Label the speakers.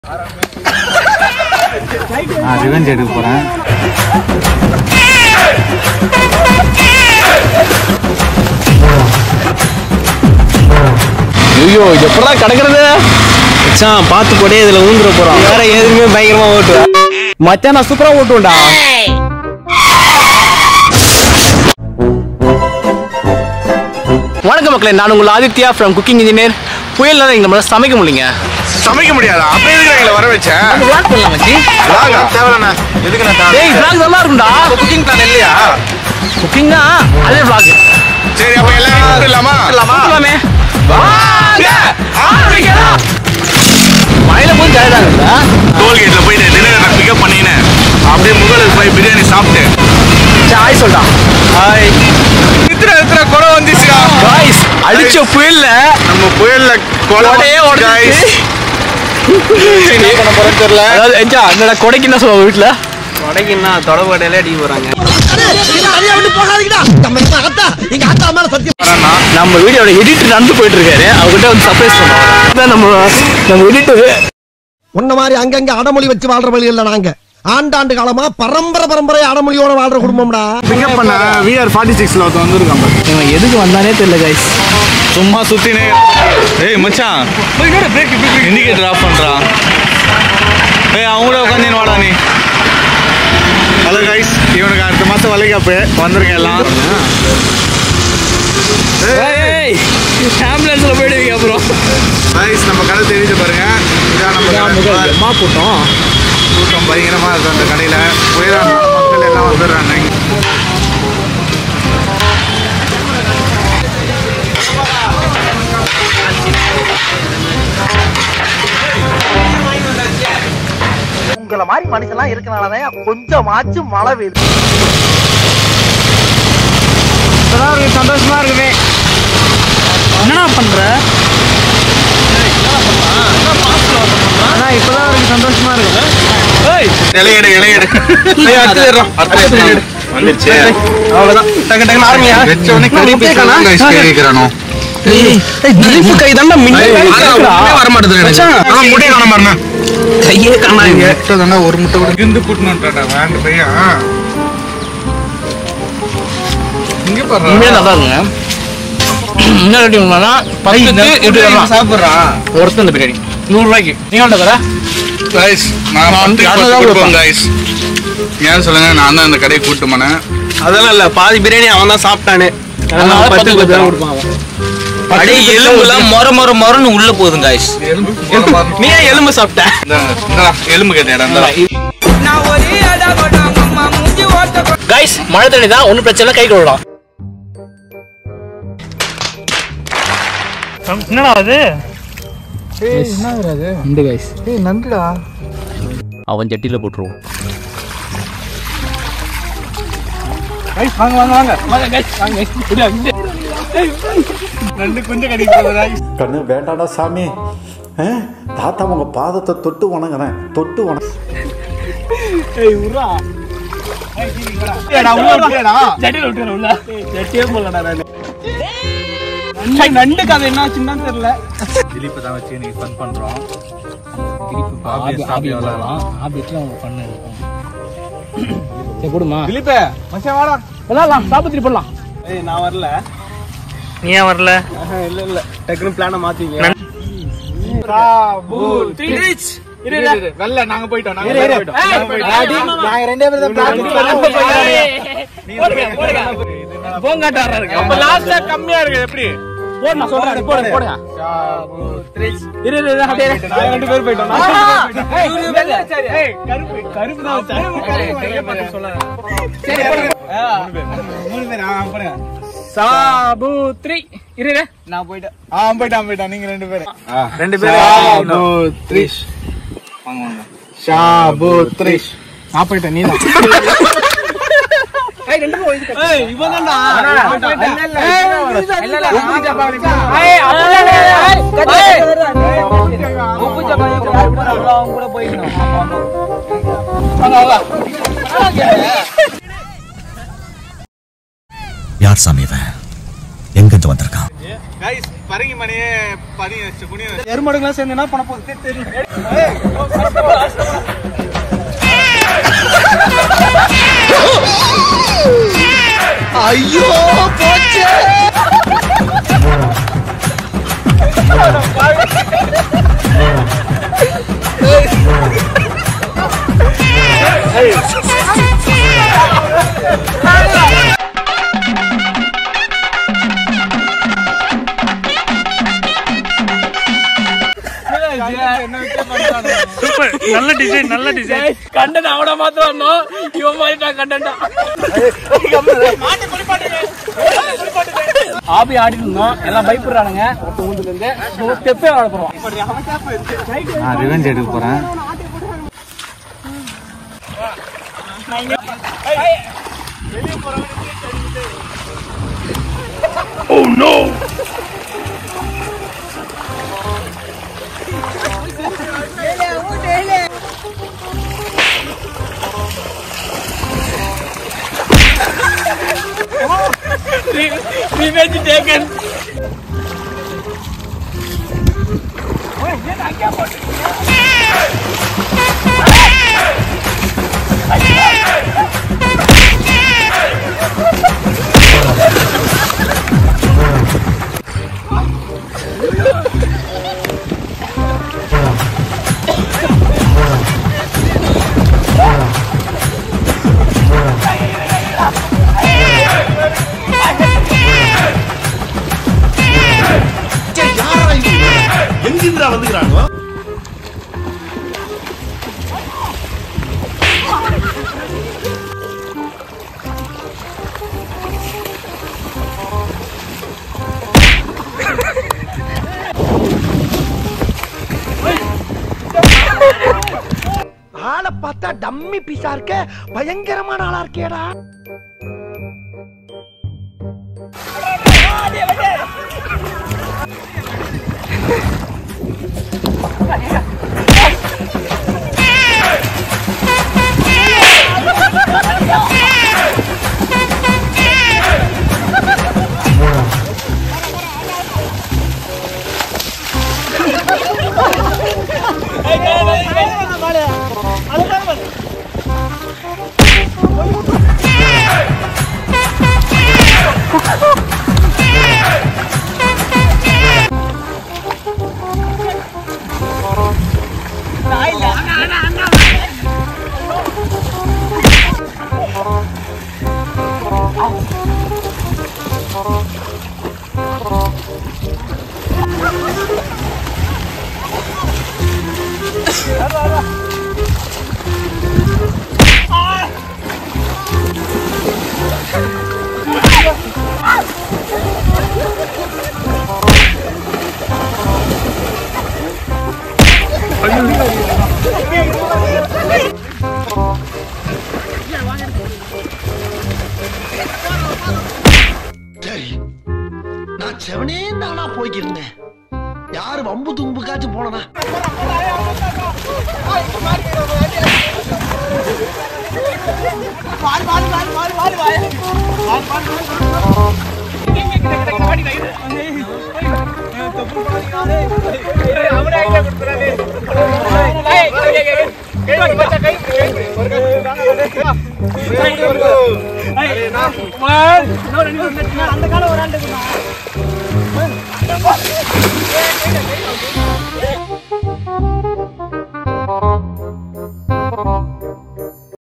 Speaker 1: நான் ரிவெஞ்ச் எடுக்க போறேன்
Speaker 2: ஐயோ இது எப்படா கிடக்குறது மச்சான் பார்த்து போடே இதுல ஊந்துற போறோம் வேற எதுவுமே பயங்கரமா ஓட்டுவேன் மச்சான் நான் சூப்பரா ஓட்டுவேன்டா வணக்கம் மக்களே நான் உங்கள் ஆதித்யா ஃப்ரம் குக்கிங் இன்ஜினியர் புயல்னால எங்க நம்மளால சமைக்க முடியலங்க
Speaker 3: சமைக்க முடியாதா அப்ப எதுக்கு எங்களை வர வச்ச
Speaker 2: vlog பண்ணலாம் மச்சி
Speaker 3: தேவையில்லண்ணா எதுக்கு
Speaker 2: டேய் vlog நல்லா இருக்கும்டா
Speaker 3: குக்கிங் பிளான் இல்லையா
Speaker 2: குக்கிங்னா அதே vlog
Speaker 3: சரி அப்ப எல்லாரும் கூப்பிடலாமா
Speaker 2: கூப்பிடலாமே வாங்க ஆரம்பிக்கலாம் மழையில போய் ஜாலியாக
Speaker 3: டோல்கேட்ல போயிட்டு டின்னர் பிக்கப் பண்ணினேன் அப்படியே முகலுக்கு போய் பிரியாணி சாப்பிட்டு
Speaker 2: ஹாய் சொல்டா ஹாய்
Speaker 3: இத்தனை இத்தனை குடம் வந்துச்சுடா
Speaker 2: காய்ஸ் அடிச்ச புயல்ல
Speaker 3: நம்ம புயல்ல
Speaker 2: கொடையே உடஞ்சிச்சு.
Speaker 3: தெரியல
Speaker 2: அதாவது எஞ்சா என்னடா கொடைக்கு என்ன சொல்லுவாங்க வீட்டுல கொடைக்குன்னா தொடர்படையில அடிக்க போறாங்க நம்ம வீடியோட எடிட்டர் நடந்து போயிட்டு இருக்காரு அவர்கிட்ட வந்து சர்ப்ரைஸ் பண்ணுவோம் அதான் நம்ம நம்ம எடிட்டர்
Speaker 4: உன்ன மாதிரி அங்கங்க அடமொழி வச்சு வாழ்ற வழி இல்ல நாங்க ஆண்டாண்டு காலமா பரம்பரை பரம்பரை அடமொழியோட வாழ்ற குடும்பம்டா
Speaker 3: பிக்கப் பண்ண விஆர் ஃபார்ட்டி சிக்ஸ்ல ஒருத்தன் வந்திருக்கான் பாரு.
Speaker 2: இவன் எதுக்கு வந்தானே தெரியல கைஸ்
Speaker 3: சும்மா சுத்தினே ஏய் மச்சான் இண்டிகேட்டர் ஆஃப் பண்றான் ஏய் அவங்க கூட உட்காந்து வாடா நீ ஹலோ கைஸ் இவனுக்கு அடுத்த மாசம் வளைகாப்பு வந்திருக்கேன் எல்லாம்
Speaker 2: ஆம்புலன்ஸ்ல போயிடுவீங்க அப்புறம்
Speaker 3: கைஸ் நம்ம கடை தெரியுது பாருங்க இதான் நம்ம கடை.
Speaker 2: மா போட்டோம்
Speaker 3: கூட்டம் பயங்கரமா இருக்கு அந்த கடையில புயலா மக்கள் எல்லாம் வந்துடுறாங்க
Speaker 4: உங்களை மாதிரி மனுஷன்லாம் இருக்கனாலதான் கொஞ்சமாச்சும் மழை பெய்யுது
Speaker 2: சந்தோஷமா இருக்குமே என்னடா பண்ற ஆனா இப்பதான் அவருக்கு சந்தோஷமா இருக்கு ஏய்
Speaker 3: இலையெடு இலையெடு வந்துருச்சு
Speaker 2: அவ்வளவுதான் டக்கு டக்குன்னு ஆரம்பியா
Speaker 3: வச்ச உடனே கறி பீஸ் எல்லாம் guys கை வைக்கிறானோ
Speaker 2: திலீப் கை தாண்டா மின்னி வர மாட்டேது
Speaker 3: ஆனா முடி காண மாறேன்
Speaker 2: கையே காணாங்க
Speaker 3: முட்டை தானே ஒரு முட்டை கூட இருந்து கூட்டணும்ட்டாடா வேண்டு பையன் இங்க பாரு
Speaker 2: உண்மையா நல்லா இருக்குங்க என்ன ரேட்டி உங்களானா பத்துக்கு எப்படி வரலாம்
Speaker 3: சாப்பிடுறான்
Speaker 2: ஒருத்தர் இந்த பிரியாணி நூறு ரூபாய்க்கு நீங்க வந்து கடை
Speaker 3: கைஸ் நான் பத்து
Speaker 2: யாரும்
Speaker 3: பத்து
Speaker 2: தான்
Speaker 3: கொடுப்பேன் கைஸ் ஏன் சொல்லுங்க நான் தான் இந்த கடையை கூட்டு போனேன்
Speaker 5: அதெல்லாம் இல்ல பாதி பிரியாணி அவன் தான் சாப்பிட்டானே
Speaker 2: அதனால
Speaker 5: பத்து
Speaker 2: பத்து
Speaker 5: கொடுத்தா
Speaker 2: கொடுத்தா
Speaker 5: கொடுப்பான் அவன்.
Speaker 6: அப்படியே எலும்புலாம் மொர மொர மொரன்னு உள்ள போகுதுங்க guys.
Speaker 3: எலும்பு போன மாதிரி.
Speaker 5: நீ ஏன் எலும்பு சாப்பிட்ட
Speaker 3: இந்தாங்க, இந்தாடா, எலும்பு கேட்டேடா இந்தாடா.
Speaker 2: கைஸ் மழை தண்ணி தான் ஒன்றும் பிரச்சனை இல்லை கை கழுவலாம் என்னடா அது இந்த கைஸ்
Speaker 4: நன்றிடா
Speaker 6: அவன் ஜட்டியில போட்டுருவோம்
Speaker 2: கைஸ் வாங்க வாங்க வாங்க வாங்க கைஸ் வாங்க கைஸ் இப்படியா இங்க ரெண்டு குஞ்சு கடிக்கிறது
Speaker 7: கண்ணு வேண்டாடா சாமி ஆ? தாத்தா உங்க பாதத்தை தொட்டு வணங்குறேன் தொட்டு வணங்க
Speaker 2: ஏய் உரா ஏடா உள்ள விட்டுடா ஜட்டில விட்டுறா உள்ள ஜட்டியே போலடா நானு சை நண்டு கதை என்ன ஆச்சுன்னு தெரியல
Speaker 3: திலீப்பை தான் வச்சு இன்னைக்கு fun பண்றோம்.
Speaker 2: ஆபி ஆபி வரலாம் ஆபிட்ல அவங்க பண்ண சரி கொடுமா
Speaker 3: திலீப்பே, மச்சான் வாடா.
Speaker 2: விளாடலாம் சாப்பிட்டு போடலாம்
Speaker 5: ஏய் நான் வரல
Speaker 6: நீ ஏன் வரல
Speaker 5: ஆஹா, இல்ல இல்ல டக்குனு பிளான மாத்தீங்க
Speaker 2: இரு இரு
Speaker 3: வெள்ளை, நாங்க போயிட்டோம் நாங்க போயிட்டோம். நாங்க போயிட்டோம்.
Speaker 4: நாங்க ரெண்டே பேரும் தான்
Speaker 2: போங்காட்டாரா இருக்கு
Speaker 3: அப்ப last ஆ கம்மியா இருக்கு எப்படி
Speaker 2: போடு நான் சொல்றேன் போடுங்க போடுங்க இரு இரு இரு, அப்படியே இரு.
Speaker 5: நாங்க ரெண்டு பேரும் போயிட்டோம்
Speaker 2: ஏய், வெள்ளை, சரி, ஏய், கருப்பு கருப்பு தான் வச்சேன். சரி, போடுங்க.
Speaker 5: மூணு பேர் ஆ போடுங்க
Speaker 2: சாபுத்ரி இரு இரு.
Speaker 5: நான் போயிட்டேன்
Speaker 3: ஆ போயிட்டான் போயிட்டான் நீங்க ரெண்டு பேரும்
Speaker 5: ரெண்டு
Speaker 3: த்ரிஷ் வாங்க வாங்க ஷாபு த்ரிஷ்
Speaker 2: நான் போயிட்டேன் நீ தான்
Speaker 5: ஏய் இவன் தான்டா
Speaker 8: யார் சாமி இவன் எங்கிருந்து வந்திருக்கான்
Speaker 3: கைஸ் பரங்கி மணியே பரங்கி வச்சு குனிய வச்சு
Speaker 5: எருமாடுங்களாம் சேர்ந்து என்ன பண்ண போகுது தெரியும்
Speaker 4: ஐயோ போச்சு
Speaker 2: கண்டன் அவன மாத்திரம் இவன் மாறிட்டா கண்டன்டா ஆபி ஆடிட்டு இருந்தோம் எல்லாம் பயப்படுறானுங்க ஒருத்த ஊந்துல இருந்து ஸ்டெப்பே ஆட போறோம்
Speaker 1: நான் ரிவெஞ்ச் எடுக்க போறேன்
Speaker 2: ரிவெஞ்ச் டேக்கன்
Speaker 4: ஆளை பார்த்தா டம்மி பீஸா இருக்க பயங்கரமான ஆளா இருக்கேடா சரி நான் செவனே நானா போய்க்கிருந்தேன் யாரு வம்பு தும்புக்காச்சும் போனனா
Speaker 2: அந்த காலம் ஒரு ஆண்டு